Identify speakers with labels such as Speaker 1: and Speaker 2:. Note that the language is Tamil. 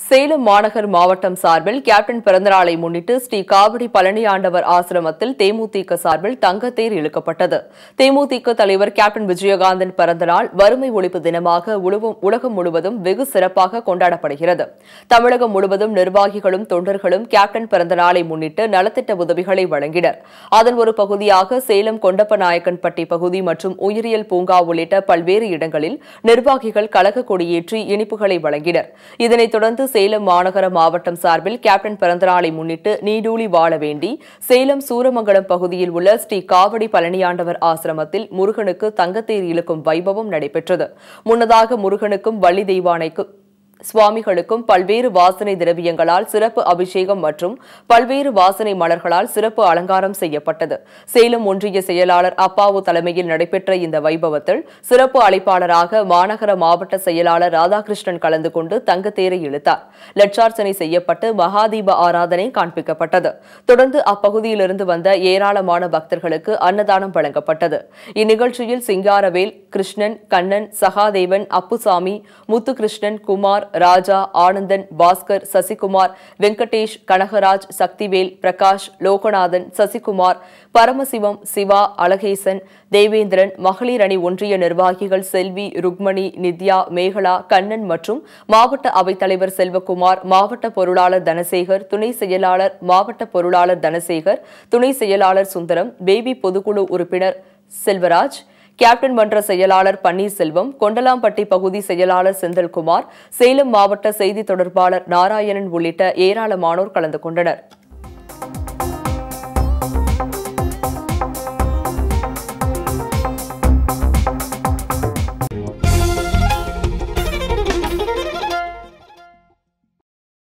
Speaker 1: சேலம் மாநகர் மாவட்டம் சார்பில் கேப்டன் பிறந்தநாளை முன்னிட்டு ஸ்ரீ காவடி பழனி ஆண்டவர் ஆசிரமத்தில் தேமுதிக சார்பில் தங்கத்தேர் இழுக்கப்பட்டது தேமுதிக தலைவர் கேப்டன் விஜயகாந்தன் பிறந்தநாள் வறுமை ஒழிப்பு தினமாக உலகம் உலகம் முழுவதும் வெகு சிறப்பாக கொண்டாடப்படுகிறது தமிழகம் முழுவதும் நிர்வாகிகளும் தொண்டர்களும் கேப்டன் பிறந்தநாளை முன்னிட்டு நலத்திட்ட உதவிகளை வழங்கினர் அதன் ஒரு பகுதியாக சேலம் கொண்டப்ப நாயக்கன்பட்டி பகுதி மற்றும் உயிரியல் பூங்கா உள்ளிட்ட பல்வேறு இடங்களில் நிர்வாகிகள் கழக கொடியேற்றி இனிப்புகளை வழங்கினர் இதனைத் தொடர்ந்து சேலம் மாநகர மாவட்டம் சார்பில் கேப்டன் பிறந்தநாளை முன்னிட்டு நீடூழி வாழ வேண்டி சேலம் சூரமங்கலம் பகுதியில் உள்ள ஸ்ரீ காவடி பழனியாண்டவர் ஆசிரமத்தில் முருகனுக்கு தங்கத்தேர் இழுக்கும் வைபவம் நடைபெற்றது முன்னதாக முருகனுக்கும் வள்ளி தெய்வானைக்கும் சுவாமிகளுக்கும் பல்வேறு வாசனை திரவியங்களால் சிறப்பு அபிஷேகம் மற்றும் பல்வேறு வாசனை மலர்களால் சிறப்பு அலங்காரம் செய்யப்பட்டது சேலம் ஒன்றிய செயலாளர் அப்பாவு தலைமையில் நடைபெற்ற இந்த வைபவத்தில் சிறப்பு அழைப்பாளராக மாநகர மாவட்ட செயலாளர் ராதாகிருஷ்ணன் கலந்து கொண்டு தங்கத்தேரை இழுத்தார் லட்சார்ச்சனை செய்யப்பட்டு மகாதீப ஆராதனை காண்பிக்கப்பட்டது தொடர்ந்து அப்பகுதியிலிருந்து வந்த ஏராளமான பக்தர்களுக்கு அன்னதானம் வழங்கப்பட்டது இந்நிகழ்ச்சியில் சிங்காரவேல் கிருஷ்ணன் கண்ணன் சகாதேவன் அப்புசாமி முத்துகிருஷ்ணன் குமார் ராஜா ஆனந்தன் பாஸ்கர் சசிகுமார் வெங்கடேஷ் கனகராஜ் சக்திவேல் பிரகாஷ் லோகநாதன் சசிகுமார் பரமசிவம் சிவா அழகேசன் தேவேந்திரன் மகளிர் அணி ஒன்றிய நிர்வாகிகள் செல்வி ருக்மணி நித்யா மேகலா கண்ணன் மற்றும் மாவட்ட அவைத்தலைவர் செல்வகுமார் மாவட்ட பொருளாளர் தனசேகர் துணை செயலாளர் மாவட்ட பொருளாளர் தனசேகர் துணை செயலாளர் சுந்தரம் பேபி பொதுக்குழு உறுப்பினர் செல்வராஜ் கேப்டன் மன்ற செயலாளர் பன்னீர்செல்வம் கொண்டலாம்பட்டி பகுதி செயலாளர் செந்தில்குமார் சேலம் மாவட்ட செய்தி தொடர்பாளர் நாராயணன் உள்ளிட்ட ஏராளமானோர் கலந்து கொண்டனர்